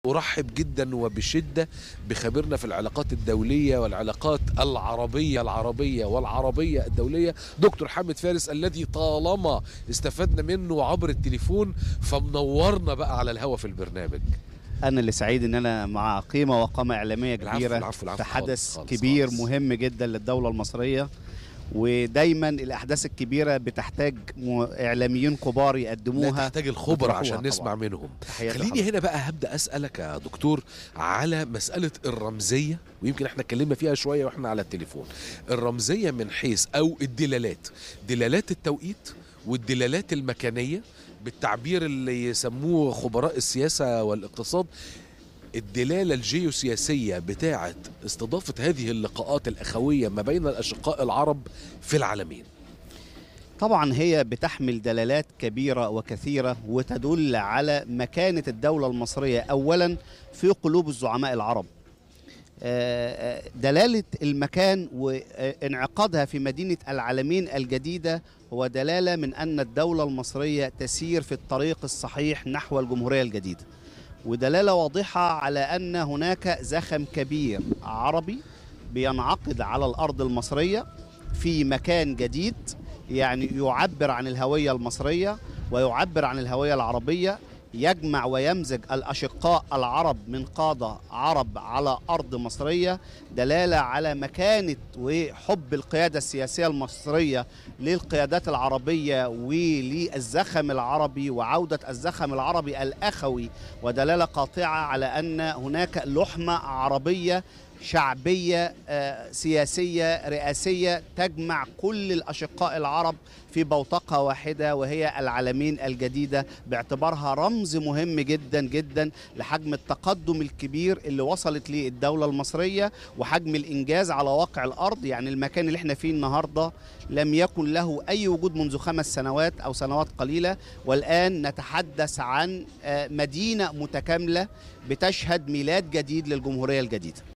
أرحب جدا وبشدة بخبيرنا في العلاقات الدولية والعلاقات العربية العربية والعربية الدولية دكتور حامد فارس الذي طالما استفدنا منه عبر التليفون فمنورنا بقى على الهوا في البرنامج انا اللي سعيد ان انا مع قيمه وقامه اعلاميه العفو، كبيره العفو، العفو، في خالص، حدث خالص، كبير خالص. مهم جدا للدوله المصريه ودايما الاحداث الكبيره بتحتاج م- اعلاميين كبار لا يقدموها تحتاج الخبرة وتروحوها عشان طبعاً. نسمع منهم تحياتي خليني لحضرتك. هنا بقى هبدا اسالك يا دكتور على مساله الرمزيه ويمكن احنا اتكلمنا فيها شويه واحنا على التليفون الرمزيه من حيث او الدلالات دلالات التوقيت والدلالات المكانيه بالتعبير اللي يسموه خبراء السياسه والاقتصاد الدلاله الجيوسياسيه بتاعه استضافه هذه اللقاءات الاخويه ما بين الاشقاء العرب في العالمين طبعا هي بتحمل دلالات كبيره وكثيره وتدل على مكانه الدوله المصريه اولا في قلوب الزعماء العرب آه، آه، دلاله المكان وانعقادها في مدينه العالمين الجديده هو دلاله من ان الدوله المصريه تسير في الطريق الصحيح نحو الجمهوريه الجديده ودلاله واضحه على ان هناك زخم كبير عربي بينعقد على الارض المصريه في مكان جديد يعني يعبر عن الهويه المصريه ويعبر عن الهويه العربيه يجمع ويمزج الاشقاء العرب من قاده عرب على ارض مصريه دلاله على مكانه وحب القياده السياسيه المصريه للقيادات العربيه وللزخم العربي وعوده الزخم العربي الاخوي ودلاله قاطعه على ان هناك لحمه عربيه شعبيه آه، سياسيه رئاسيه تجمع كل الاشقاء العرب في بوتقه واحده وهي العالمين الجديده باعتبارها رمز مهم جدا جدا لحجم التقدم الكبير اللي وصلت ليه الدوله المصريه وحجم الانجاز على واقع الارض يعني المكان اللي احنا فيه النهارده لم يكن له اي وجود منذ خمس سنوات او سنوات قليله والان نتحدث عن آه، مدينه متكامله بتشهد ميلاد جديد للجمهوريه الجديده